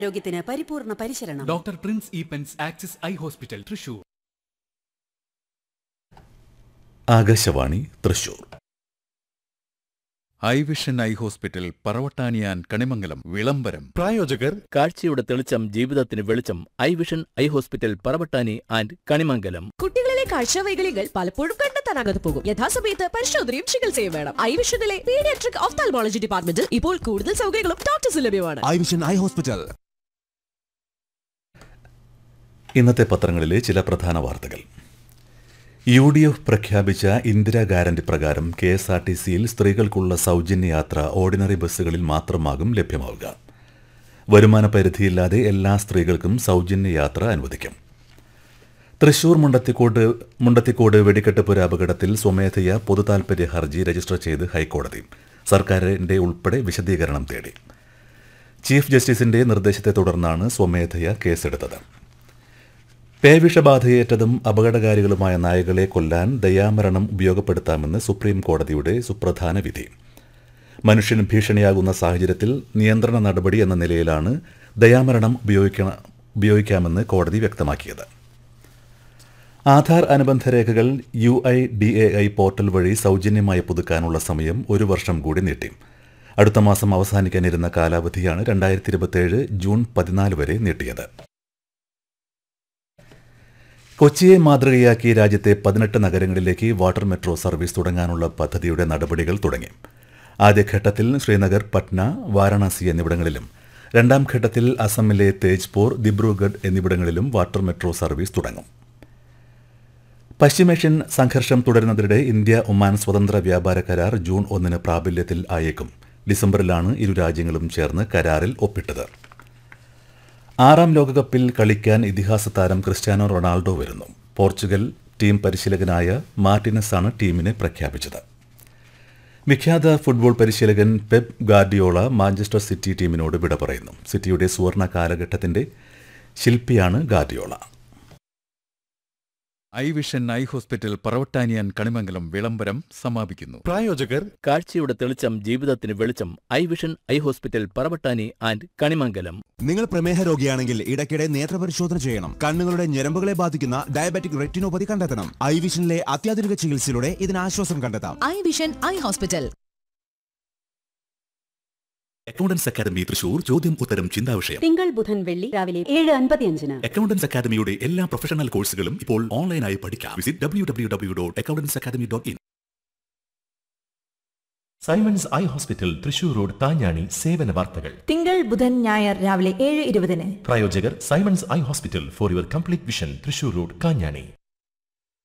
ആരോഗ്യത്തിന് പരിപൂർണ പരിശരണം ഡോക്ടർ പ്രിൻസ് ഇ പെൻസ് Axis eye hospital Thrissur Akashvani Thrissur eye vision eye hospital പറവട്ടാനിയാൻ കണിമംഗലം വിളംബരം പ്രായോജകർ കാഴ്ചയുടെ തെളിച്ചം ജീവിതത്തിന് വെളിച്ചം eye vision eye hospital Paravattani and Kanimangalam കുട്ടികളിലെ കാഴ്ചവൈകല്യങ്ങൾ പലപ്പോഴും കണ്ടെത്താനാകാതെ പോകും യഥാസമയത്ത് പരിശോധനയും ചികിത്സയും വേണം ഐ വിഷനിലെ പീഡിയാട്രിക് ഓഫ്താൽമോളജി ഡിപ്പാർട്ട്മെന്റിൽ ഇപ്പോൾ കൂടുതൽ സൗകര്യങ്ങളും ഡോക്ടേഴ്സ് ലഭ്യമാണ് ഐ വിഷൻ ഐ ഹോസ്പിറ്റൽ ഇന്നത്തെ പത്രങ്ങളിലെ ചില പ്രധാന വാർത്തകൾ യു ഡി എഫ് പ്രഖ്യാപിച്ച ഇന്ദിരാ ഗ്യാരണ്ടി പ്രകാരം കെ എസ് ആർ ടി സിയിൽ സ്ത്രീകൾക്കുള്ള സൗജന്യ യാത്ര ഓർഡിനറി ബസ്സുകളിൽ മാത്രമാകും ലഭ്യമാവുക വരുമാന പരിധിയില്ലാതെ എല്ലാ സ്ത്രീകൾക്കും സൗജന്യ യാത്ര അനുവദിക്കും തൃശൂർ മുണ്ടത്തിക്കോട് മുണ്ടത്തിക്കോട് വെടിക്കെട്ട് അപകടത്തിൽ സ്വമേധയ പൊതുതാൽപര്യ ഹർജി രജിസ്റ്റർ ചെയ്ത് ഹൈക്കോടതി സർക്കാരിന്റെ ഉൾപ്പെടെ വിശദീകരണം തേടി ചീഫ് ജസ്റ്റിസിന്റെ നിർദ്ദേശത്തെ തുടർന്നാണ് സ്വമേധയ കേസെടുത്തത് പേവിഷബാധയേറ്റതും അപകടകാരികളുമായ നായകളെ കൊല്ലാൻ ദയാമരണം ഉപയോഗപ്പെടുത്താമെന്ന് സുപ്രീം കോടതിയുടെ സുപ്രധാന വിധി മനുഷ്യന് ഭീഷണിയാകുന്ന സാഹചര്യത്തിൽ നിയന്ത്രണ നടപടി എന്ന നിലയിലാണ് ദയാമരണം ഉപയോഗിക്കണ ഉപയോഗിക്കാമെന്ന് കോടതി വ്യക്തമാക്കിയത് ആധാർ അനുബന്ധ രേഖകൾ U I D A I portal വഴി സൗജന്യമായി പുതുക്കാനുള്ള സമയം ഒരു വർഷം കൂടി നീട്ടി അടുത്ത മാസം അവസാനിക്കാനിരുന്ന കാലാവധിയാണ് രണ്ടായിരത്തി ഇരുപത്തിയേഴ് ജൂൺ പതിനാല് വരെ നീട്ടിയത് കൊച്ചിയെ മാതൃകയാക്കി രാജ്യത്തെ പതിനെട്ട് നഗരങ്ങളിലേക്ക് വാട്ടർ മെട്രോ സർവീസ് തുടങ്ങാനുള്ള പദ്ധതിയുടെ നടപടികൾ തുടങ്ങി ആദ്യഘട്ടത്തിൽ ശ്രീനഗർ പട്ന വാരണാസി എന്നിവിടങ്ങളിലും രണ്ടാം ഘട്ടത്തിൽ അസമിലെ തേജ്പൂർ ദിബ്രുഗഡ് എന്നിവിടങ്ങളിലും വാട്ടർ മെട്രോ സർവീസ് തുടങ്ങും പശ്ചിമേഷ്യൻ സംഘർഷം തുടരുന്നതിനിടെ ഇന്ത്യ ഒമാൻ സ്വതന്ത്ര വ്യാപാര കരാർ ജൂൺ ഒന്നിന് പ്രാബല്യത്തിൽ ആയേക്കും ഡിസംബറിലാണ് ഇരു രാജ്യങ്ങളും ചേർന്ന് കരാറിൽ ഒപ്പിട്ടത് ആറാം ലോകകപ്പിൽ കളിക്കാൻ ഇതിഹാസ താരം ക്രിസ്ത്യാനോ റൊണാൾഡോ വരുന്നു പോർച്ചുഗൽ ടീം പരിശീലകനായ മാർട്ടിനസാണ് ടീമിനെ പ്രഖ്യാപിച്ചത് വിഖ്യാത ഫുട്ബോൾ പരിശീലകൻ പെപ് ഗാർഡിയോള മാഞ്ചസ്റ്റർ സിറ്റി ടീമിനോട് വിട പറയുന്നു സിറ്റിയുടെ സുവർണ കാലഘട്ടത്തിന്റെ ശില്പിയാണ് Guardiola eye vision eye hospital പറവട്ടാനിയാൻ കണിമംഗലം വിളംബരം സമാപിക്കുന്നു പ്രായോജകർ കാഴ്ചയുടെ തെളിച്ചം ജീവിതത്തിന് വെളിച്ചം eye vision eye hospital Paravattani and Kanimangalam നിങ്ങൾ പ്രമേഹ രോഗിയാണെങ്കിൽ ഇടയ്ക്കിടെ നേത്രപരിശോധന ചെയ്യണം കണ്ണുകളുടെ ഞരമ്പുകളെ ബാധിക്കുന്ന ഡയബറ്റിക് റെറ്റിനോപ്പതി കണ്ടെത്തണം ഐ വിഷനിലെ അത്യാധുനിക ചികിത്സയിലൂടെ ഇതിന് ആശ്വാസം കണ്ടെത്താം eye vision eye hospital accountants academy Thrissur ചോദ്യം ഉത്തരം ചിന്താ വിഷയം തിങ്കൾ ബുധൻ വെള്ളി രാവിലെ ഏഴ് അൻപത്തിയഞ്ചിന് അക്കൗണ്ടൻസ് അക്കാദമിയുടെ എല്ലാ പ്രൊഫഷണൽ കോഴ്സുകളും ഇപ്പോൾ ഓൺലൈനായി പഠിക്കാം visit W W W dot accountants academy dot in Simons eye hospital Thrissur road Thanjani സേവന വാർത്തകൾ തിങ്കൾ ബുധൻ ഞായർ രാവിലെ ഏഴ് ഇരുപതിന് പ്രായോജകർ Simons eye hospital for your complete vision Thrissur road Kanjani